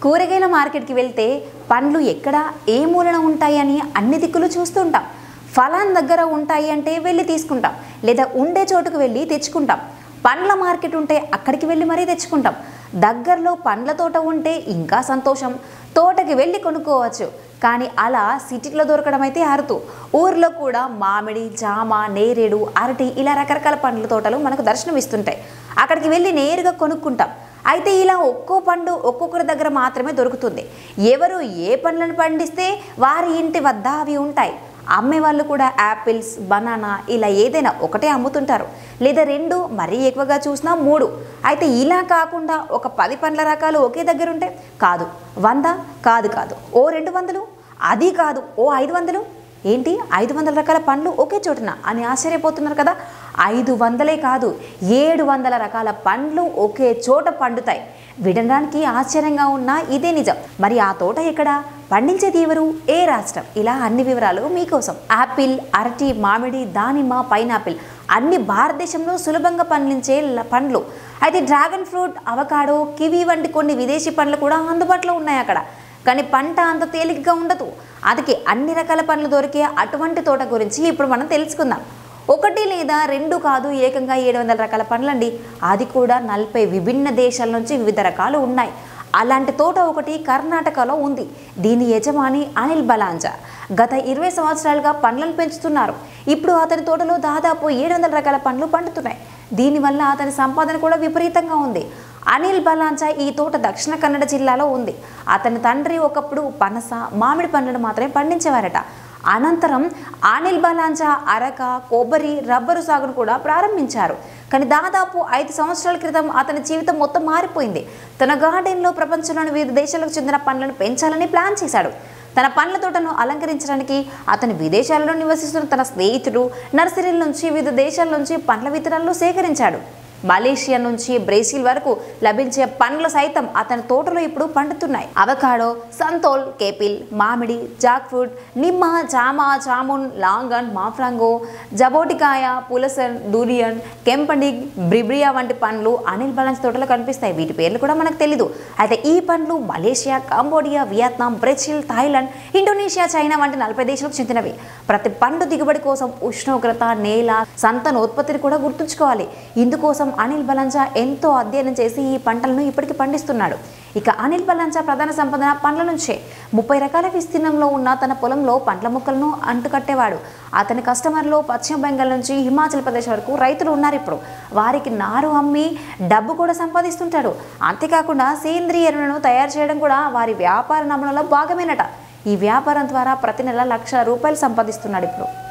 కూరగాయల మార్కెట్కి వెళ్తే పండ్లు ఎక్కడ ఏ మూలన ఉంటాయి అని అన్ని దిక్కులు చూస్తుంటాం ఫలాన్ దగ్గర ఉంటాయి అంటే వెళ్ళి తీసుకుంటాం లేదా ఉండే చోటుకు వెళ్ళి తెచ్చుకుంటాం పండ్ల మార్కెట్ ఉంటే అక్కడికి వెళ్ళి మరీ తెచ్చుకుంటాం దగ్గరలో పండ్ల తోట ఉంటే ఇంకా సంతోషం తోటకి వెళ్ళి కొనుక్కోవచ్చు కానీ అలా సిటీలో దొరకడం అయితే అరుతు ఊర్లో కూడా మామిడి జామ నేరేడు అరటి ఇలా రకరకాల పండ్ల తోటలు మనకు దర్శనం ఇస్తుంటాయి అక్కడికి వెళ్ళి నేరుగా కొనుక్కుంటాం అయితే ఇలా ఒక్కో పండు ఒక్కొక్కరి దగ్గర మాత్రమే దొరుకుతుంది ఎవరు ఏ పండ్లను పండిస్తే వారి ఇంటి వద్ద అవి ఉంటాయి అమ్మే వాళ్ళు కూడా యాపిల్స్ బనానా ఇలా ఏదైనా ఒకటే అమ్ముతుంటారు లేదా రెండు మరీ ఎక్కువగా చూసినా మూడు అయితే ఇలా కాకుండా ఒక పది పండ్ల రకాలు ఒకే దగ్గర ఉంటే కాదు వంద కాదు కాదు ఓ రెండు వందలు అది కాదు ఓ ఐదు వందలు ఏంటి ఐదు వందల రకాల పండ్లు ఒకే చోటున అని ఆశ్చర్యపోతున్నారు కదా ఐదు వందలే కాదు ఏడు వందల రకాల పండ్లు ఒకే చోట పండుతాయి వినడానికి ఆశ్చర్యంగా ఉన్నా ఇదే నిజం మరి ఆ తోట ఎక్కడ పండించేది ఎవరు ఏ రాష్ట్రం ఇలా అన్ని వివరాలు మీకోసం యాపిల్ అరటి మామిడి దానిమ్మ పైనాపిల్ అన్ని భారతదేశంలో సులభంగా పండించే ల- పండ్లు అయితే డ్రాగన్ ఫ్రూట్ అవకాడో కివి వంటి కొన్ని విదేశీ పండ్లు కూడా అందుబాటులో ఉన్నాయి అక్కడ కానీ పంట అంత తేలికగా ఉండదు అందుకే అన్ని రకాల పండ్లు దొరికే అటువంటి తోట గురించి ఇప్పుడు మనం తెలుసుకుందాం ఒకటి లేదా రెండు కాదు ఏకంగా ఏడు వందల రకాల పండ్లండి అది కూడా నలభై విభిన్న దేశాల నుంచి వివిధ రకాలు ఉన్నాయి అలాంటి తోట ఒకటి కర్ణాటకలో ఉంది దీని యజమాని అనిల్ బలాంజా గత ఇరవై సంవత్సరాలుగా పండ్లను పెంచుతున్నారు ఇప్పుడు అతని తోటలో దాదాపు ఏడు వందల రకాల పండ్లు పండుతున్నాయి దీనివల్ల అతని సంపాదన కూడా విపరీతంగా ఉంది అనిల్ బలాంచా ఈ తోట దక్షిణ కన్నడ జిల్లాలో ఉంది అతని తండ్రి ఒకప్పుడు పనస మామిడి పండ్లను మాత్రమే పండించేవారట అనంతరం అనిల్ బలాంచా అరక కొబ్బరి రబ్బరు సాగును కూడా ప్రారంభించారు కానీ దాదాపు ఐదు సంవత్సరాల క్రితం అతని జీవితం మొత్తం మారిపోయింది తన గార్డెన్లో ప్రపంచంలోని వివిధ దేశాలకు చెందిన పండ్లను పెంచాలని ప్లాన్ చేశాడు తన పండ్ల తోటను అలంకరించడానికి అతను విదేశాలలో నివసిస్తున్న తన స్నేహితుడు నర్సరీల నుంచి వివిధ దేశాల నుంచి పండ్ల విత్తనాలను సేకరించాడు మలేషియా నుంచి బ్రెజిల్ వరకు లభించే పండ్లు సైతం అతని తోటలో ఇప్పుడు పండుతున్నాయి అవకాడో సంతోల్ కేపిల్ మామిడి జాక్ ఫ్రూట్ నిమ్మ జామ జామున్ లాంగన్ మాఫ్రాంగో జబోటికాయ పులసన్ డూరియన్ కెంపండిగ్ బ్రిబ్రియా వంటి పండ్లు అనిల్ బలాన్స్ తోటలో కనిపిస్తాయి వీటి పేర్లు కూడా మనకు తెలీదు అయితే ఈ పండ్లు Malaysia Cambodia Vietnam Brazil Thailand Indonesia China వంటి నలభై దేశాలకు చెందినవి ప్రతి పండు దిగుబడి కోసం ఉష్ణోగ్రత నేల సంతానోత్పత్తిని కూడా గుర్తుంచుకోవాలి ఇందుకోసం అనిల్ బలంజా ఎంతో అధ్యయనం చేసి ఈ పంటలను ఇప్పటికి పండిస్తున్నాడు ఇక అనిల్ బలంజా ప్రధాన సంపద పండ్ల నుంచే ముప్పై రకాల విస్తీర్ణంలో ఉన్న తన పొలంలో పండ్ల మొక్కలను అంటుకట్టేవాడు అతని కస్టమర్లు పశ్చిమ బెంగాల్ నుంచి హిమాచల్ ప్రదేశ్ వరకు రైతులు ఉన్నారు ఇప్పుడు వారికి నారు అమ్మి డబ్బు కూడా సంపాదిస్తుంటాడు అంతేకాకుండా సేంద్రియ ఎరువులను తయారు చేయడం కూడా వారి వ్యాపార నమూనాలో భాగమేనట ఈ వ్యాపారం ద్వారా ప్రతి నెల లక్ష రూపాయలు సంపాదిస్తున్నాడు ఇప్పుడు